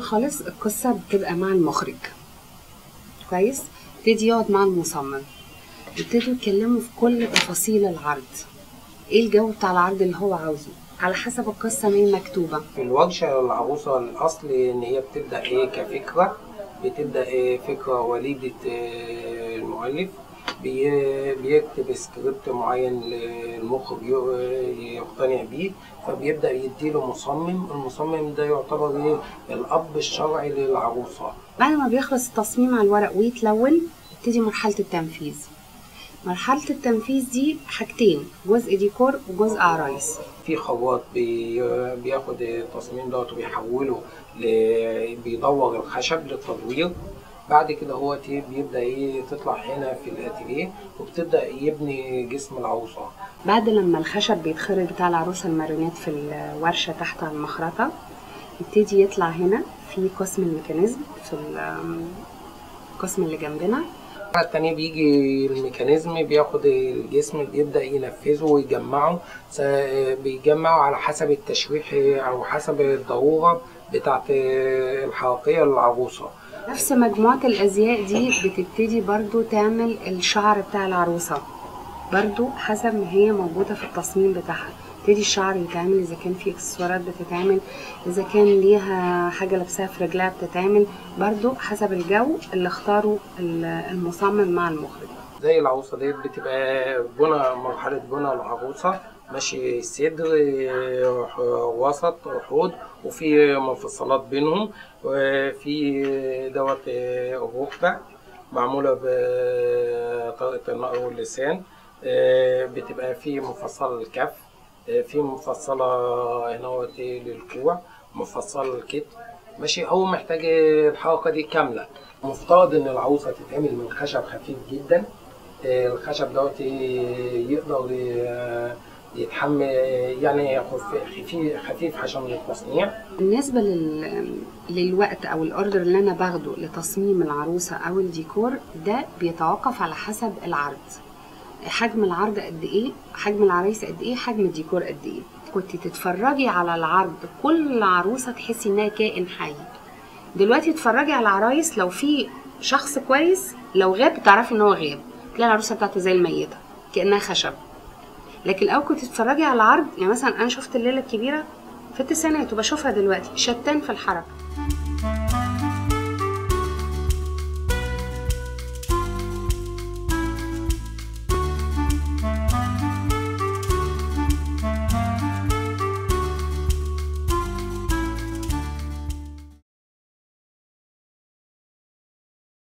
خالص القصة بتبقى مع المخرج كويس يبتدي يقعد مع المصمم يبتدوا يتكلموا في كل تفاصيل العرض ايه الجو بتاع العرض اللي هو عاوزه على حسب القصة ما هي مكتوبة في الورشة العروسة الأصل إن هي بتبدأ إيه كفكرة بتبدأ إيه فكرة وليدة إيه المؤلف بي- بيكتب سكريبت معين المخرج ي- يقتنع بيه فبيبدأ يديله مصمم المصمم ده يعتبر إيه الأب الشرعي للعروسة بعد ما بيخلص التصميم على الورق ويتلون تبتدي مرحلة التنفيذ مرحلة التنفيذ دي حاجتين جزء ديكور وجزء عرايس في خواط بي- بياخد التصميم دوت وبيحوله ل- بيدور الخشب للتدوير بعد كده هو تي- بيبدأ ايه تطلع هنا في الاتيليه وبتبدأ يبني جسم العروسة بعد لما الخشب بيتخرج بتاع العروسة المارونات في الورشة تحت على المخرطة يبتدي يطلع هنا في قسم الميكانيزم في ال- القسم اللي جنبنا المرة التانية بيجي الميكانيزم بياخد الجسم بيبدأ ينفذه ويجمعه س- بيجمعه على حسب التشريح أو حسب الضرورة بتاعت الحركية للعروسة نفس مجموعة الأزياء دي بتبتدي برضو تعمل الشعر بتاع العروسة برضو حسب ما هي موجودة في التصميم بتاعها يبتدي الشعر يتعمل إذا كان في إكسسوارات بتتعمل إذا كان ليها حاجة لابساها في رجلها بتتعمل برضو حسب الجو اللي اختاره ال- المصمم مع المخرج زي العروسة ديت بتبقى بنى مرحلة بنى العروسة ماشي صدر آه، وسط حوض وفي منفصلات بينهم وفي دوت آه، الركبة معمولة بطريقة النقر واللسان آه، بتبقى في مفصلة الكف آه، في مفصلة هنا وت- للكوع مفصلة الكتف ماشي هو محتاج الحركة دي كاملة مفترض ان العروسة تتعمل من خشب خفيف جدا آه، الخشب دوت يقدر ي- يتحمل يعني خف- خفيف خفيف عشان التصنيع بالنسبة لل... للوقت أو الأوردر اللي أنا باخده لتصميم العروسة أو الديكور ده بيتوقف على حسب العرض حجم العرض قد إيه حجم العرايس قد إيه حجم الديكور قد إيه كنت تتفرجي على العرض كل عروسة تحسي إنها كائن حي دلوقتي تتفرجي على العرايس لو في شخص كويس لو غاب تعرفي إن هو غاب تلاقي العروسة بتاعته زي الميتة كأنها خشب لكن الاول كنت تتفرجي على العرض يعني مثلا انا شفت الليله الكبيره في التسعينات وبشوفها دلوقتي شتان في الحركه